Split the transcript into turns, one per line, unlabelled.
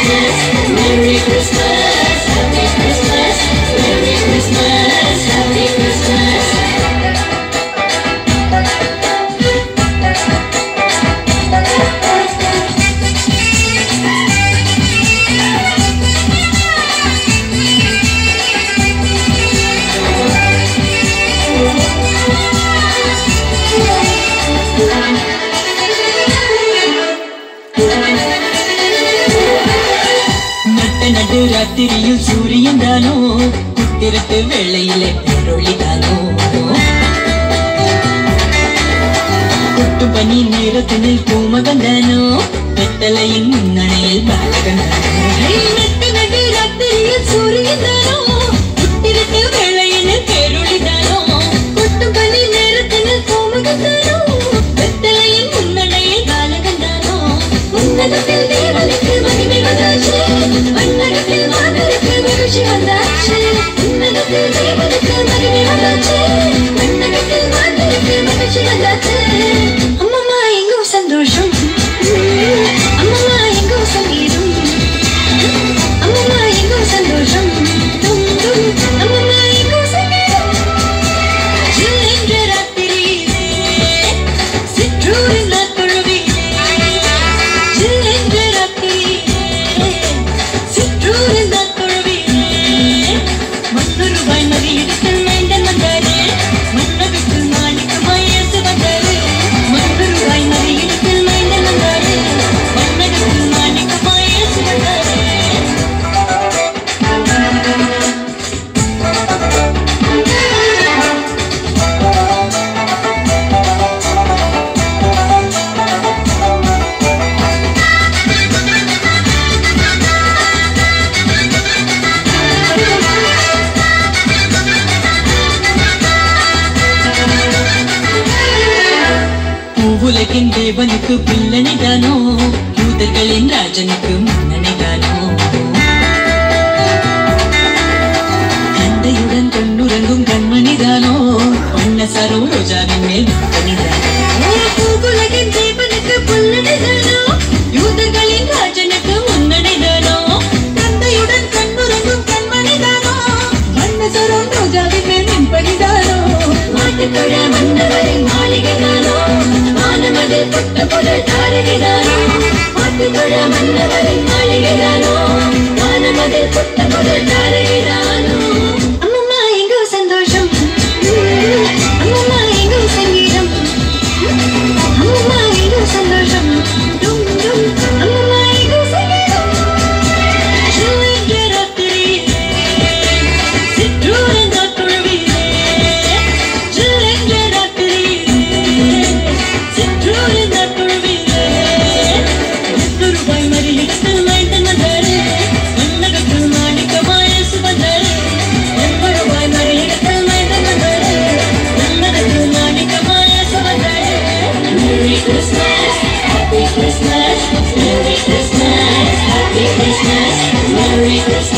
Christmas, Merry Christmas, Happy Christmas, Merry Christmas, Happy Christmas.
நட்ட நடு ராத்திரியில் சூரியன் தானோ குத்திரத்து வேளையிலே பேரொளி தானோ கொட்டு பனி நேரத்தினில் பூமகன் தானோ வெத்தலையின் முன்னணியில் பாலகன் தானோ நட்ட நடு ராத்திரியில் சூரியன் தானோ குத்திரத்து வேளையினில் பேரொளி தானோ கொட்டு பனி நேரத்தினில் பூமகன் தானோ வெத்தலையின் முன்னணியில் பாலகன் தானோ
உன்னதத்தில் தேவனுக்கு மகிமை வந்தாச்சு மன்னகத்தில் மாதருக்கு மகிழ்ச்சி வந்தாச்சு உன்னதத்தில் தேவனுக்கு மகிமை வந்தாச்சு மன்னகத்தில் மாதருக்கு மகிழ்ச்சி வந்தாச்சு அம்மம்மா எங்கும் சந்தோஷம் அம்மம்மா எங்கும் சங்கீதம் அம்மம்மா எங்கும் சந்தோஷம் டும் டும் அம்மம்மா எங்கும் சங்கீதம்
ஜில்லென்ற ராத்திரியிலே சிற்றூரின் நாட்தொழுவிலே ஜில்லென்ற ராத்திரியிலே சிற்றூரின் நாட்தொழுவிலே மற்றொரு வாய்மதி இடத்தில் மைந்தன் வந்தாரே மன்னகத்தில் மாணிக்கமாய் இயேசு வந்தாரே மற்றொரு வாய்மதி இடத்தில் மைந்தன் வந்தாரே மன்னகத்தில் மாணிக்கமாய் இயேசு வந்தாரே பூவுலகின் தேவனுக்கு பிள்ளனைதானோ யூதர்களின் ராஜனுக்கு முன்னணிதானோ தந்தையுடன் கண்ணுறங்கும் கண்மணிதானோ வண்ண சரோ ரோஜாவின் மேல் முக்கணிதானோ பூவுலகின் தேவனுக்கு பிள்ளனைதானோ யூதர்களின் ராஜனுக்கு முன்னணிதானோ தந்தையுடன் கண்ணுறங்கும் கண்மணிதானோ வண்ண சரோ ரோஜாவின் மேல் முன்பணிதானோ
மாட்டுத்தொழ மன்னவரின் மாளிகைதானோ மானமதில் புத்த புதல் தாரகைதானோ மாட்டுத்தொழ மன்னவரின் மாளிகைதானோ மானமதில் புத்த புதல் தாரகைதானோ அம்மம்மா எங்கோ சந்தோஷம் அம்மம்மா எங்கோ சங்கீதம் அம்மம்மா எங்கோ சந்தோஷம் டும் டும் அம்மம்மா எங்கோ சங்கீதம்
ஜில்லென்ற ராத்திரியிலே சிற்றூரின் நாட்தொழுவிலே ஜில்லென்ற ராத்திரியிலே சிற்றூரின் நாட்தொழுவிலே மற்றொரு வாய்மறி இடத்தில் மைந்தன் வந்தாரே மன்னகத்தில் மாணிக்கமாய் இயேசு வந்தாரே மற்றொரு வாய்மறி இடத்தில் மைந்தன் வந்தாரே மன்னகத்தில் மாணிக்கமாய் இயேசு வந்தாரே
Merry Christmas, Happy Christmas, Merry Christmas, Happy Christmas, Merry Christmas.